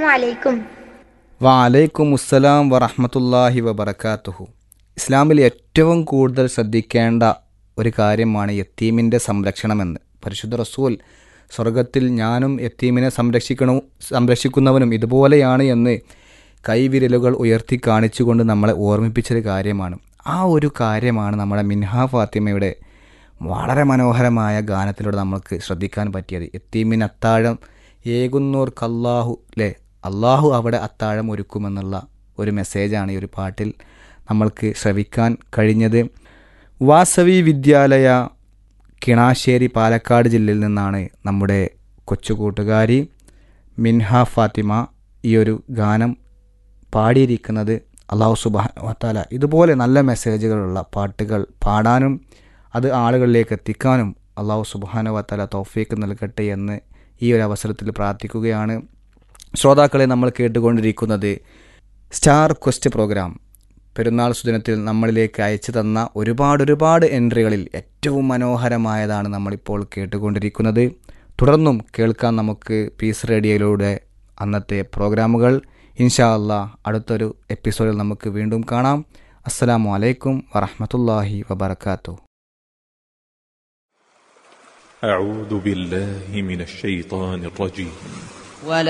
അലൈക്കും വലൈക്കും അസ്സലാം വറഹമത്തല്ലാഹി വബർക്കാത്തുഹു ഇസ്ലാമിൽ ഏറ്റവും കൂടുതൽ ശ്രദ്ധിക്കേണ്ട ഒരു കാര്യമാണ് യത്തീമിൻ്റെ സംരക്ഷണമെന്ന് പരിശുദ്ധ റസൂൽ സ്വർഗത്തിൽ ഞാനും യത്തീമിനെ സംരക്ഷിക്കണവും സംരക്ഷിക്കുന്നവനും ഇതുപോലെയാണ് എന്ന് കൈവിരലുകൾ ഉയർത്തി കാണിച്ചുകൊണ്ട് നമ്മളെ ഓർമ്മിപ്പിച്ചൊരു കാര്യമാണ് ആ ഒരു കാര്യമാണ് നമ്മുടെ മിൻഹ ഫാത്തിമയുടെ വളരെ മനോഹരമായ ഗാനത്തിലൂടെ നമ്മൾക്ക് ശ്രദ്ധിക്കാൻ പറ്റിയത് യത്തീമിന് അത്താഴം ഏകുന്നോർക്ക് അല്ലാഹു അല്ലേ അള്ളാഹു അവിടെ അത്താഴം ഒരുക്കുമെന്നുള്ള ഒരു മെസ്സേജാണ് ഈ ഒരു പാട്ടിൽ നമ്മൾക്ക് ശ്രവിക്കാൻ കഴിഞ്ഞത് വാസവി വിദ്യാലയ കിണാശ്ശേരി പാലക്കാട് ജില്ലയിൽ നിന്നാണ് നമ്മുടെ കൊച്ചു കൂട്ടുകാരി മിൻഹ ഫാത്തിമ ഈ ഒരു ഗാനം പാടിയിരിക്കുന്നത് അള്ളാഹു സുബാൻ വത്താല ഇതുപോലെ നല്ല മെസ്സേജുകളുള്ള പാട്ടുകൾ പാടാനും അത് ആളുകളിലേക്ക് എത്തിക്കാനും അള്ളാഹു സുബാന വത്താല തോഫീക്ക് നൽകട്ടെ എന്ന് ഈ ഒരു അവസരത്തിൽ പ്രാർത്ഥിക്കുകയാണ് ശ്രോതാക്കളെ നമ്മൾ കേട്ടുകൊണ്ടിരിക്കുന്നത് സ്റ്റാർ ക്വസ്റ്റ് പ്രോഗ്രാം പെരുന്നാൾ സുദിനത്തിൽ നമ്മളിലേക്ക് അയച്ചു തന്ന ഒരുപാട് ഒരുപാട് എൻട്രികളിൽ ഏറ്റവും മനോഹരമായതാണ് നമ്മളിപ്പോൾ കേട്ടുകൊണ്ടിരിക്കുന്നത് തുടർന്നും കേൾക്കാൻ നമുക്ക് പീസ് റേഡിയോയിലൂടെ അന്നത്തെ പ്രോഗ്രാമുകൾ ഇൻഷാ അല്ലാ അടുത്തൊരു എപ്പിസോഡിൽ നമുക്ക് വീണ്ടും കാണാം അസ്സലാമു അലൈക്കും വറഹമത്തല്ലാഹി വബർക്കാത്തു أعوذ بالله من الشيطان الرجيم